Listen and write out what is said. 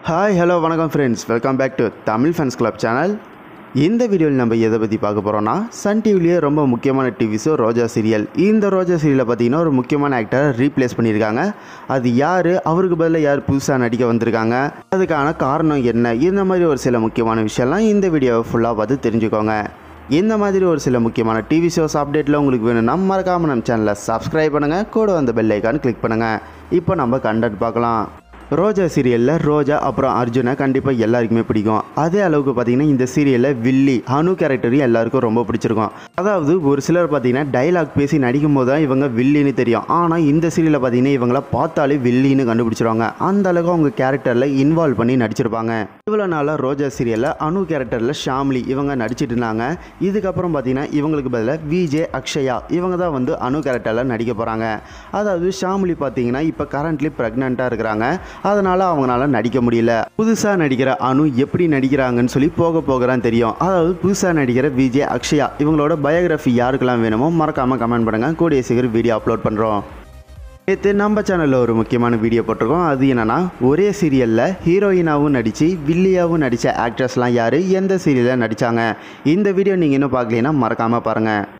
hi hello வணக்கம் friends welcome back to Tamil fans club channel இந்த வீடியோவில் நம்ம எதை பற்றி பார்க்க போகிறோம்னா சன் டிவிலேயே ரொம்ப முக்கியமான டிவி ஷோ ரோஜா சீரியல் இந்த ரோஜா சீரியலில் பார்த்தீங்கன்னா ஒரு முக்கியமான ஆக்டரை ரீப்ளேஸ் பண்ணியிருக்காங்க அது யார் அவருக்கு பதிலாக யார் புதுசாக நடிக்க வந்திருக்காங்க அதுக்கான காரணம் என்ன இந்த மாதிரி ஒரு சில முக்கியமான விஷயம்லாம் இந்த வீடியோவை ஃபுல்லாக பார்த்து தெரிஞ்சுக்கோங்க இந்த மாதிரி ஒரு சில முக்கியமான டிவி ஷோஸ் அப்டேட்டில் உங்களுக்கு வேணும்னா மறக்காமல் நம்ம சேனலை சப்ஸ்கிரைப் பண்ணுங்கள் கூட வந்த பெல் ஐக்கான் கிளிக் பண்ணுங்கள் இப்போ நம்ம கண்டென்ட் பார்க்கலாம் ரோஜா சீரியலில் ரோஜா அப்புறம் அர்ஜுனை கண்டிப்பாக எல்லாருக்குமே பிடிக்கும் அதே அளவுக்கு பார்த்தீங்கன்னா இந்த சீரியலில் வில்லி அனு கேரக்டரையும் எல்லாருக்கும் ரொம்ப பிடிச்சிருக்கும் அதாவது ஒரு சிலர் பார்த்தீங்கன்னா டைலாக் பேசி நடிக்கும் போது தான் இவங்க வில்லின்னு தெரியும் ஆனால் இந்த சீரியலில் பார்த்தீங்கன்னா இவங்கள பார்த்தாலே வில்லின்னு கண்டுபிடிச்சிருவாங்க அந்த அளவுக்கு அவங்க கேரக்டரில் இன்வால்வ் பண்ணி நடிச்சிருப்பாங்க இவ்வளோ நாளாக ரோஜா சீரியலில் அனு கேரக்டரில் ஷாம்லி இவங்க நடிச்சிட்டு இருந்தாங்க இதுக்கப்புறம் பார்த்தீங்கன்னா இவங்களுக்கு பதிலாக விஜே அக்ஷயா இவங்க தான் வந்து அனு கேரக்டரில் நடிக்க போகிறாங்க அதாவது ஷாம்லி பார்த்தீங்கன்னா இப்போ கரண்ட்லி ப்ரெக்னெண்ட்டாக இருக்கிறாங்க அதனால் அவங்களால நடிக்க முடியல புதுசாக நடிக்கிற அனு எப்படி நடிக்கிறாங்கன்னு சொல்லி போக போக தான் தெரியும் அதாவது புதுசாக நடிக்கிற விஜே அக்ஷயா இவங்களோட பயோகிராஃபி யாருக்கெல்லாம் வேணுமோ மறக்காமல் கமெண்ட் பண்ணுங்கள் கூடிய சீக்கிரம் வீடியோ அப்லோட் பண்ணுறோம் நேற்று நம்ம சேனலில் ஒரு முக்கியமான வீடியோ போட்டிருக்கோம் அது என்னென்னா ஒரே சீரியலில் ஹீரோயினாவும் நடித்து வில்லியாவும் நடித்த ஆக்ட்ரஸ்லாம் யார் எந்த சீரியலில் நடித்தாங்க இந்த வீடியோ நீங்கள் இன்னும் பார்க்கலனா மறக்காமல் பாருங்கள்